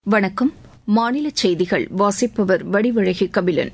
வணக்கம் மாநில செய்திகள் வாசிப்பவர் வடிவழகி கபிலன்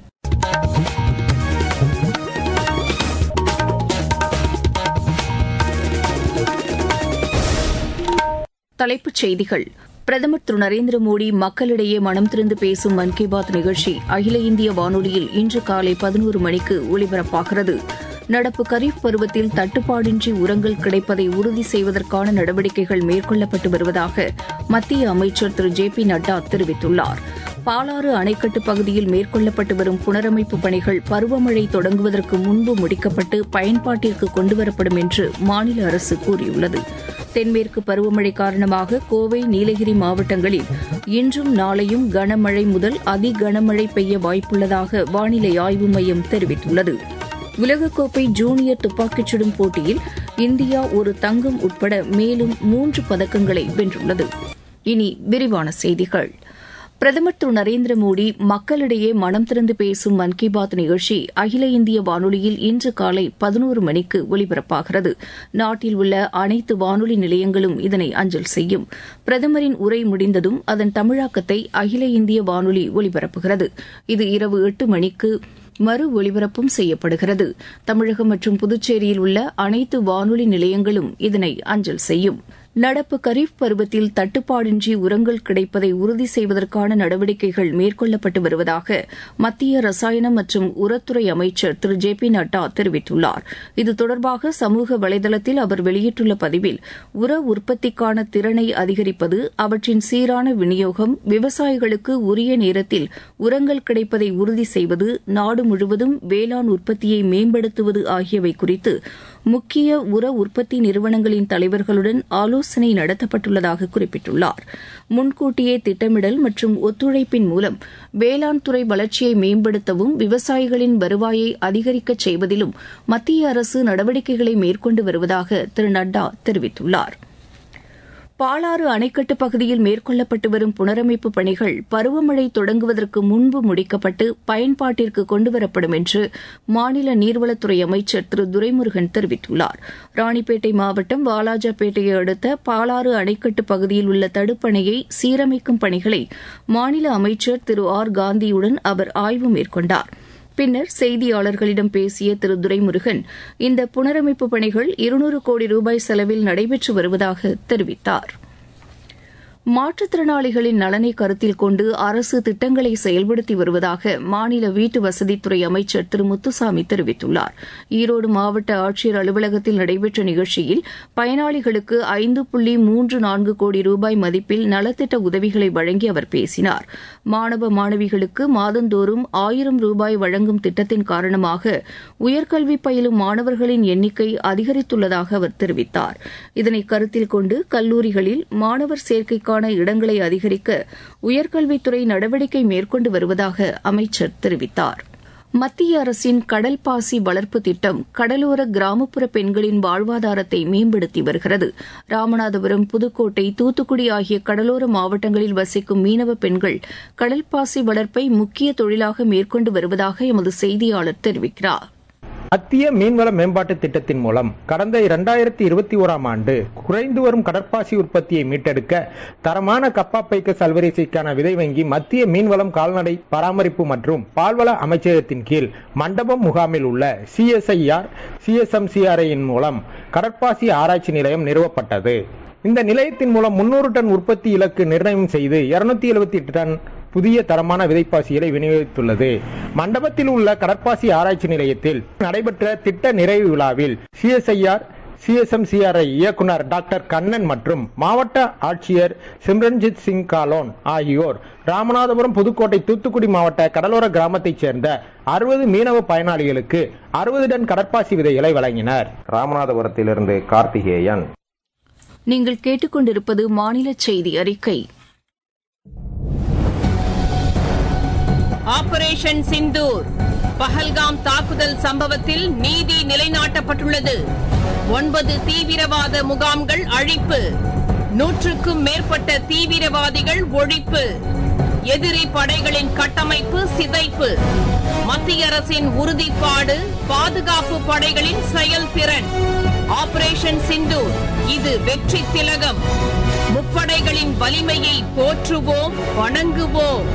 தலைப்புச் செய்திகள் பிரதமர் திரு நரேந்திர மோடி மக்களிடையே மனம் திறந்து பேசும் மன் கி பாத் நிகழ்ச்சி அகில இந்திய வானொலியில் இன்று காலை பதினோரு மணிக்கு ஒலிபரப்பாகிறது நடப்பு கரீப் பருவத்தில் தட்டுப்பாடின்றி உரங்கள் கிடைப்பதை உறுதி செய்வதற்கான நடவடிக்கைகள் மேற்கொள்ளப்பட்டு வருவதாக மத்திய அமைச்சர் திரு ஜே பி நட்டா தெரிவித்துள்ளார் பாலாறு அணைக்கட்டு பகுதியில் மேற்கொள்ளப்பட்டு வரும் புனரமைப்பு பணிகள் பருவமழை தொடங்குவதற்கு முன்பு முடிக்கப்பட்டு பயன்பாட்டிற்கு கொண்டுவரப்படும் என்று மாநில அரசு கூறியுள்ளது தென்மேற்கு பருவமழை காரணமாக கோவை நீலகிரி மாவட்டங்களில் இன்றும் நாளையும் கனமழை முதல் அதி கனமழை பெய்ய வாய்ப்புள்ளதாக வானிலை ஆய்வு மையம் தெரிவித்துள்ளது உலகக்கோப்பை ஜூனியர் துப்பாக்கிச் சுடும் போட்டியில் இந்தியா ஒரு தங்கம் உட்பட மேலும் மூன்று பதக்கங்களை வென்றுள்ளது இனி விரிவான செய்திகள் பிரதமர் திரு நரேந்திர மோடி மக்களிடையே மனம் திறந்து பேசும் மன் கி பாத் நிகழ்ச்சி அகில இந்திய வானொலியில் இன்று காலை பதினோரு மணிக்கு ஒலிபரப்பாகிறது நாட்டில் உள்ள அனைத்து வானொலி நிலையங்களும் இதனை அஞ்சல் செய்யும் பிரதமரின் உரை முடிந்ததும் அதன் தமிழாக்கத்தை அகில இந்திய வானொலி ஒலிபரப்புகிறது இது இரவு எட்டு மணிக்கு மறு ஒலிபரப்பும் செய்யப்படுகிறது தமிழகம் மற்றும் புதுச்சேரியில் உள்ள அனைத்து வானொலி நிலையங்களும் இதனை அஞ்சல் செய்யும் நடப்பு கரீப் பருவத்தில் தட்டுப்பாடின்றி உரங்கள் கிடைப்பதை உறுதி செய்வதற்கான நடவடிக்கைகள் மேற்கொள்ளப்பட்டு வருவதாக மத்திய ரசாயனம் மற்றும் உரத்துறை அமைச்சர் திரு ஜே பி நட்டா தெரிவித்துள்ளார் இது தொடர்பாக சமூக வலைதளத்தில் அவர் வெளியிட்டுள்ள பதிவில் உர உற்பத்திக்கான திறனை அதிகரிப்பது அவற்றின் சீரான விநியோகம் விவசாயிகளுக்கு உரிய நேரத்தில் உரங்கள் கிடைப்பதை உறுதி செய்வது நாடு முழுவதும் வேளாண் உற்பத்தியை மேம்படுத்துவது ஆகியவை குறித்து முக்கிய உர உற்பத்தி நிறுவனங்களின் தலைவர்களுடன் ஆலோசனை நடத்தப்பட்டுள்ளதாக குறிப்பிட்டுள்ளார் முன்கூட்டியே திட்டமிடல் மற்றும் ஒத்துழைப்பின் மூலம் வேளாண் துறை வளர்ச்சியை மேம்படுத்தவும் விவசாயிகளின் வருவாயை அதிகரிக்கச் செய்வதிலும் மத்திய அரசு நடவடிக்கைகளை மேற்கொண்டு வருவதாக திரு நட்டா தெரிவித்துள்ளார் பாலாறு அணைக்கட்டு பகுதியில் மேற்கொள்ளப்பட்டு வரும் புனரமைப்பு பணிகள் பருவமழை தொடங்குவதற்கு முன்பு முடிக்கப்பட்டு பயன்பாட்டிற்கு கொண்டுவரப்படும் என்று மாநில நீர்வளத்துறை அமைச்சர் திரு துரைமுருகன் தெரிவித்துள்ளார் ராணிப்பேட்டை மாவட்டம் வாலாஜாபேட்டையை அடுத்த பாலாறு அணைக்கட்டு பகுதியில் உள்ள தடுப்பணையை சீரமைக்கும் பணிகளை மாநில அமைச்சர் திரு ஆர் காந்தியுடன் அவர் ஆய்வு மேற்கொண்டாா் பின்னர் செய்தியாளர்களிடம் பேசிய திரு துரைமுருகன் இந்த புனரமைப்பு பணிகள் இருநூறு கோடி ரூபாய் செலவில் நடைபெற்று வருவதாக தெரிவித்தார் மாற்றுத்திறனாளிகளின் நலனை கருத்தில் கொண்டு அரசு திட்டங்களை செயல்படுத்தி வருவதாக மாநில வீட்டு வசதித்துறை அமைச்சர் திரு முத்துசாமி தெரிவித்துள்ளார் ஈரோடு மாவட்ட ஆட்சியர் அலுவலகத்தில் நடைபெற்ற நிகழ்ச்சியில் பயனாளிகளுக்கு ஐந்து புள்ளி மூன்று நான்கு கோடி ரூபாய் மதிப்பில் நலத்திட்ட உதவிகளை வழங்கி அவர் பேசினார் மாணவ மாணவிகளுக்கு மாதந்தோறும் ஆயிரம் ரூபாய் வழங்கும் திட்டத்தின் காரணமாக உயர்கல்வி பயிலும் மாணவர்களின் எண்ணிக்கை அதிகரித்துள்ளதாக அவர் தெரிவித்தார் இதனை கருத்தில் கொண்டு கல்லூரிகளில் மாணவர் சேர்க்கைக்கான தேர்வுக்கான இடங்களை அதிகரிக்க உயர்கல்வித்துறை நடவடிக்கை மேற்கொண்டு வருவதாக அமைச்சர் தெரிவித்தார் மத்திய அரசின் கடல் பாசி வளர்ப்பு திட்டம் கடலோர கிராமப்புற பெண்களின் வாழ்வாதாரத்தை மேம்படுத்தி வருகிறது ராமநாதபுரம் புதுக்கோட்டை தூத்துக்குடி ஆகிய கடலோர மாவட்டங்களில் வசிக்கும் மீனவ பெண்கள் கடல் பாசி வளர்ப்பை முக்கிய தொழிலாக மேற்கொண்டு வருவதாக எமது செய்தியாளர் தெரிவிக்கிறார் மத்திய மீன்வள மேம்பாட்டு திட்டத்தின் மூலம் கடந்த இரண்டாயிரத்தி இருபத்தி ஓராம் ஆண்டு குறைந்து வரும் கடற்பாசி உற்பத்தியை மீட்டெடுக்க தரமான கப்பாப்பைக்கு சல்வரிசைக்கான விதை வங்கி மத்திய மீன்வளம் கால்நடை பராமரிப்பு மற்றும் பால்வள அமைச்சகத்தின் கீழ் மண்டபம் முகாமில் உள்ள சிஎஸ்ஐஆர் சிஎஸ்எம்சிஆர்ஐயின் மூலம் கடற்பாசி ஆராய்ச்சி நிலையம் நிறுவப்பட்டது இந்த நிலையத்தின் மூலம் முன்னூறு டன் உற்பத்தி இலக்கு நிர்ணயம் செய்து இருநூத்தி எழுபத்தி எட்டு டன் புதிய தரமான விதைப்பாசிகளை விநியோகித்துள்ளது மண்டபத்தில் உள்ள கடற்பாசி ஆராய்ச்சி நிலையத்தில் நடைபெற்ற திட்ட நிறைவு விழாவில் சிஎஸ்ஐஆர் சிஎஸ்எம்சிஆர்ஐ இயக்குனர் டாக்டர் கண்ணன் மற்றும் மாவட்ட ஆட்சியர் சிம்ரன்ஜித் சிங் காலோன் ஆகியோர் ராமநாதபுரம் புதுக்கோட்டை தூத்துக்குடி மாவட்ட கடலோர கிராமத்தைச் சேர்ந்த அறுபது மீனவ பயனாளிகளுக்கு அறுபது டன் கடற்பாசி விதைகளை வழங்கினர் ராமநாதபுரத்திலிருந்து கார்த்திகேயன் நீங்கள் கேட்டுக்கொண்டிருப்பது மாநில செய்தி அறிக்கை ஆபரேஷன் சிந்தூர் பஹல்காம் தாக்குதல் சம்பவத்தில் நீதி நிலைநாட்டப்பட்டுள்ளது ஒன்பது தீவிரவாத முகாம்கள் அழிப்பு நூற்றுக்கும் மேற்பட்ட தீவிரவாதிகள் ஒழிப்பு எதிரி படைகளின் கட்டமைப்பு சிதைப்பு மத்திய அரசின் உறுதிப்பாடு பாதுகாப்பு படைகளின் செயல்திறன் ஆபரேஷன் சிந்தூர் இது வெற்றி திலகம் முப்படைகளின் வலிமையை போற்றுவோம் வணங்குவோம்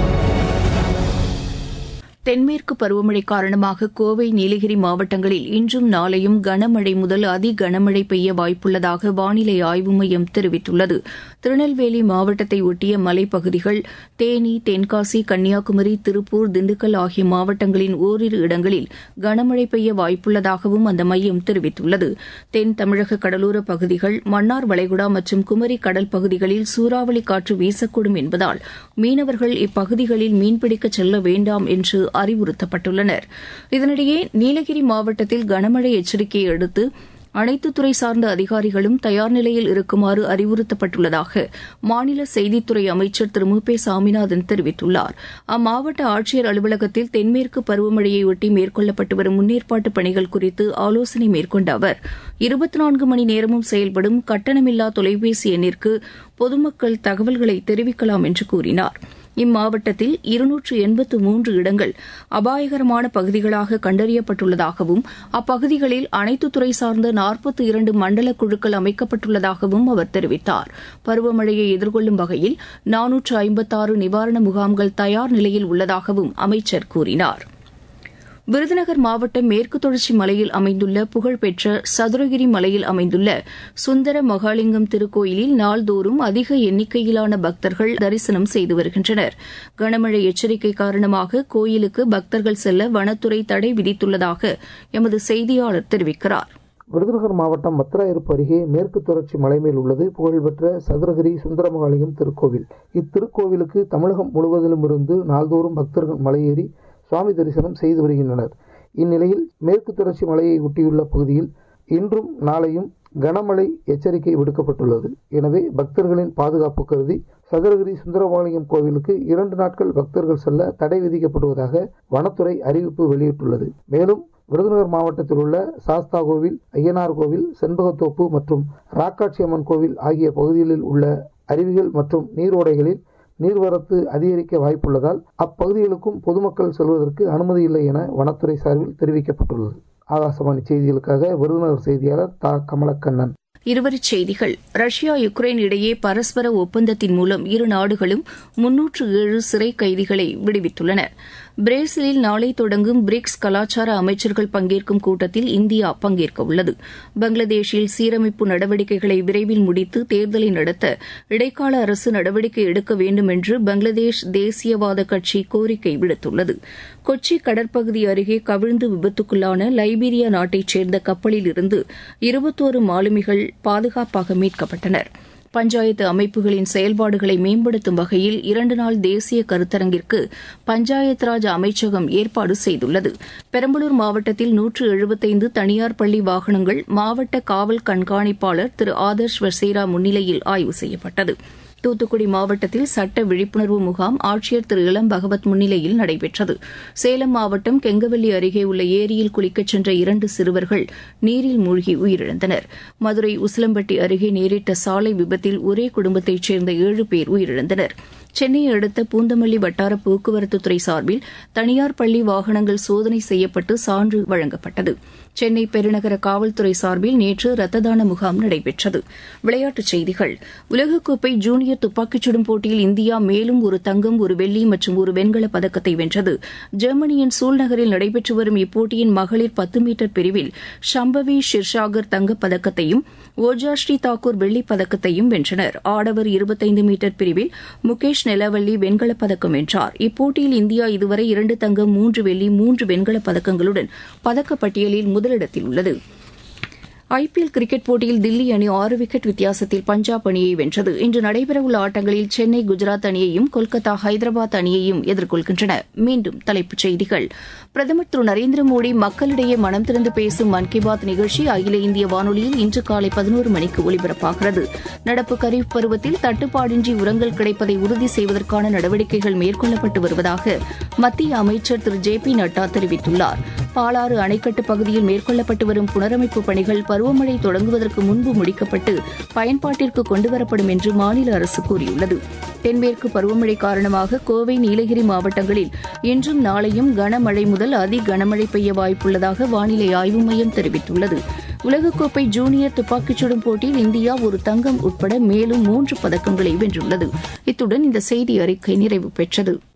தென்மேற்கு பருவமழை காரணமாக கோவை நீலகிரி மாவட்டங்களில் இன்றும் நாளையும் கனமழை முதல் அதி கனமழை பெய்ய வாய்ப்புள்ளதாக வானிலை ஆய்வு மையம் தெரிவித்துள்ளது திருநெல்வேலி மாவட்டத்தை ஒட்டிய மலைப்பகுதிகள் தேனி தென்காசி கன்னியாகுமரி திருப்பூர் திண்டுக்கல் ஆகிய மாவட்டங்களின் ஓரிரு இடங்களில் கனமழை பெய்ய வாய்ப்புள்ளதாகவும் அந்த மையம் தெரிவித்துள்ளது தென் தமிழக கடலோர பகுதிகள் மன்னார் வளைகுடா மற்றும் குமரி கடல் பகுதிகளில் சூறாவளி காற்று வீசக்கூடும் என்பதால் மீனவர்கள் இப்பகுதிகளில் மீன்பிடிக்க செல்ல வேண்டாம் என்று அறிவுறுத்தப்பட்டுள்ளனர் இதனிடையே நீலகிரி மாவட்டத்தில் கனமழை எச்சரிக்கையை அடுத்து அனைத்து துறை சார்ந்த அதிகாரிகளும் தயார் நிலையில் இருக்குமாறு அறிவுறுத்தப்பட்டுள்ளதாக மாநில செய்தித்துறை அமைச்சர் திரு மு பே சாமிநாதன் தெரிவித்துள்ளார் அம்மாவட்ட ஆட்சியர் அலுவலகத்தில் தென்மேற்கு பருவமழையொட்டி மேற்கொள்ளப்பட்டு வரும் முன்னேற்பாட்டு பணிகள் குறித்து ஆலோசனை மேற்கொண்ட அவர் இருபத்தி நான்கு மணி நேரமும் செயல்படும் கட்டணமில்லா தொலைபேசி எண்ணிற்கு பொதுமக்கள் தகவல்களை தெரிவிக்கலாம் என்று கூறினார் இம்மாவட்டத்தில் இருநூற்று எண்பத்து மூன்று இடங்கள் அபாயகரமான பகுதிகளாக கண்டறியப்பட்டுள்ளதாகவும் அப்பகுதிகளில் அனைத்து துறை சார்ந்த நாற்பத்தி இரண்டு மண்டல குழுக்கள் அமைக்கப்பட்டுள்ளதாகவும் அவர் தெரிவித்தார் பருவமழையை எதிர்கொள்ளும் வகையில் நானூற்று ஐம்பத்தாறு நிவாரண முகாம்கள் தயார் நிலையில் உள்ளதாகவும் அமைச்சர் கூறினார் விருதுநகர் மாவட்டம் மேற்கு தொடர்ச்சி மலையில் அமைந்துள்ள புகழ்பெற்ற சதுரகிரி மலையில் அமைந்துள்ள சுந்தர மகாலிங்கம் திருக்கோயிலில் நாள்தோறும் அதிக எண்ணிக்கையிலான பக்தர்கள் தரிசனம் செய்து வருகின்றனர் கனமழை எச்சரிக்கை காரணமாக கோயிலுக்கு பக்தர்கள் செல்ல வனத்துறை தடை விதித்துள்ளதாக எமது செய்தியாளர் தெரிவிக்கிறார் விருதுநகர் மாவட்டம் மத்ராயிருப்பு அருகே மேற்கு தொடர்ச்சி மலை மேல் உள்ளது புகழ்பெற்ற சதுரகிரி சுந்தரமகாலிங்கம் திருக்கோவில் இத்திருக்கோவிலுக்கு தமிழகம் முழுவதிலும் இருந்து நாள்தோறும் பக்தர்கள் மலையேறி சுவாமி தரிசனம் செய்து வருகின்றனர் இந்நிலையில் மேற்கு தொடர்ச்சி மலையை ஒட்டியுள்ள பகுதியில் இன்றும் நாளையும் கனமழை எச்சரிக்கை விடுக்கப்பட்டுள்ளது எனவே பக்தர்களின் பாதுகாப்பு கருதி சதுரகிரி சுந்தரபாளையம் கோவிலுக்கு இரண்டு நாட்கள் பக்தர்கள் செல்ல தடை விதிக்கப்படுவதாக வனத்துறை அறிவிப்பு வெளியிட்டுள்ளது மேலும் விருதுநகர் மாவட்டத்தில் உள்ள சாஸ்தா கோவில் ஐயனார் கோவில் செண்பகத்தோப்பு மற்றும் ராக்காட்சி அம்மன் கோவில் ஆகிய பகுதிகளில் உள்ள அருவிகள் மற்றும் நீரோடைகளில் நீர்வரத்து அதிகரிக்க வாய்ப்புள்ளதால் அப்பகுதிகளுக்கும் பொதுமக்கள் செல்வதற்கு அனுமதி இல்லை என வனத்துறை சார்பில் தெரிவிக்கப்பட்டுள்ளது ஆகாசவாணி செய்திகளுக்காக விருதுநகர் செய்தியாளர் தா கமலக்கண்ணன் இருவரிச் செய்திகள் ரஷ்யா யுக்ரைன் இடையே பரஸ்பர ஒப்பந்தத்தின் மூலம் இரு நாடுகளும் முன்னூற்று ஏழு சிறை கைதிகளை விடுவித்துள்ளன பிரேசிலில் நாளை தொடங்கும் பிரிக்ஸ் கலாச்சார அமைச்சர்கள் பங்கேற்கும் கூட்டத்தில் இந்தியா பங்கேற்க உள்ளது பங்களாதேஷில் சீரமைப்பு நடவடிக்கைகளை விரைவில் முடித்து தேர்தலை நடத்த இடைக்கால அரசு நடவடிக்கை எடுக்க வேண்டும் என்று பங்களாதேஷ் தேசியவாத கட்சி கோரிக்கை விடுத்துள்ளது கொச்சி கடற்பகுதி அருகே கவிழ்ந்து விபத்துக்குள்ளான லைபீரியா நாட்டைச் சேர்ந்த கப்பலில் இருந்து இருபத்தோரு மாலுமிகள் பாதுகாப்பாக மீட்கப்பட்டனர் பஞ்சாயத்து அமைப்புகளின் செயல்பாடுகளை மேம்படுத்தும் வகையில் இரண்டு நாள் தேசிய கருத்தரங்கிற்கு பஞ்சாயத் ராஜ் அமைச்சகம் ஏற்பாடு செய்துள்ளது பெரம்பலூர் மாவட்டத்தில் நூற்று எழுபத்தைந்து தனியார் பள்ளி வாகனங்கள் மாவட்ட காவல் கண்காணிப்பாளர் திரு ஆதர்ஷ் வசேரா முன்னிலையில் ஆய்வு செய்யப்பட்டது தூத்துக்குடி மாவட்டத்தில் சட்ட விழிப்புணர்வு முகாம் ஆட்சியர் திரு இளம் பகவத் முன்னிலையில் நடைபெற்றது சேலம் மாவட்டம் கெங்கவல்லி அருகே உள்ள ஏரியில் குளிக்கச் சென்ற இரண்டு சிறுவர்கள் நீரில் மூழ்கி உயிரிழந்தனர் மதுரை உசிலம்பட்டி அருகே நேரிட்ட சாலை விபத்தில் ஒரே குடும்பத்தைச் சேர்ந்த ஏழு பேர் உயிரிழந்தனர் சென்னையை அடுத்த பூந்தமல்லி வட்டார போக்குவரத்துத்துறை சார்பில் தனியார் பள்ளி வாகனங்கள் சோதனை செய்யப்பட்டு சான்று வழங்கப்பட்டது சென்னை பெருநகர காவல்துறை சார்பில் நேற்று ரத்த தான முகாம் நடைபெற்றது விளையாட்டுச் செய்திகள் உலகக்கோப்பை ஜூனியர் துப்பாக்கிச் சுடும் போட்டியில் இந்தியா மேலும் ஒரு தங்கம் ஒரு வெள்ளி மற்றும் ஒரு வெண்கலப் பதக்கத்தை வென்றது ஜெர்மனியின் சூல் நகரில் நடைபெற்று வரும் இப்போட்டியின் மகளிர் பத்து மீட்டர் பிரிவில் ஷம்பவி ஷிர்ஷாகர் தங்கப் பதக்கத்தையும் ஓஜாஸ்ரீ தாக்கூர் வெள்ளிப் பதக்கத்தையும் வென்றனர் ஆடவர் இருபத்தைந்து மீட்டர் பிரிவில் முகேஷ் நெலவள்ளி வெண்கலப் பதக்கம் வென்றார் இப்போட்டியில் இந்தியா இதுவரை இரண்டு தங்கம் மூன்று வெள்ளி மூன்று வெண்கலப் பதக்கங்களுடன் பதக்கப்பட்டியலில் முதலிடத்தில் உள்ளது ஐபிஎல் கிரிக்கெட் போட்டியில் தில்லி அணி ஆறு விக்கெட் வித்தியாசத்தில் பஞ்சாப் அணியை வென்றது இன்று நடைபெறவுள்ள ஆட்டங்களில் சென்னை குஜராத் அணியையும் கொல்கத்தா ஹைதராபாத் அணியையும் எதிர்கொள்கின்றன மீண்டும் தலைப்புச் செய்திகள் பிரதமர் திரு நரேந்திர மோடி மக்களிடையே மனம் திறந்து பேசும் மன் கி பாத் நிகழ்ச்சி அகில இந்திய வானொலியில் இன்று காலை பதினோரு மணிக்கு ஒலிபரப்பாகிறது நடப்பு கரீப் பருவத்தில் தட்டுப்பாடின்றி உரங்கள் கிடைப்பதை உறுதி செய்வதற்கான நடவடிக்கைகள் மேற்கொள்ளப்பட்டு வருவதாக மத்திய அமைச்சர் திரு ஜே பி நட்டா தெரிவித்துள்ளார் பாலாறு அணைக்கட்டு பகுதியில் மேற்கொள்ளப்பட்டு வரும் புனரமைப்பு பணிகள் பருவமழை தொடங்குவதற்கு முன்பு முடிக்கப்பட்டு பயன்பாட்டிற்கு கொண்டுவரப்படும் என்று மாநில அரசு கூறியுள்ளது தென்மேற்கு பருவமழை காரணமாக கோவை நீலகிரி மாவட்டங்களில் இன்றும் நாளையும் கனமழை முதல் அதி கனமழை பெய்ய வாய்ப்புள்ளதாக வானிலை ஆய்வு மையம் தெரிவித்துள்ளது உலகக்கோப்பை ஜூனியர் துப்பாக்கிச் சுடும் போட்டியில் இந்தியா ஒரு தங்கம் உட்பட மேலும் மூன்று பதக்கங்களை வென்றுள்ளது இத்துடன் இந்த செய்தி அறிக்கை நிறைவு பெற்றது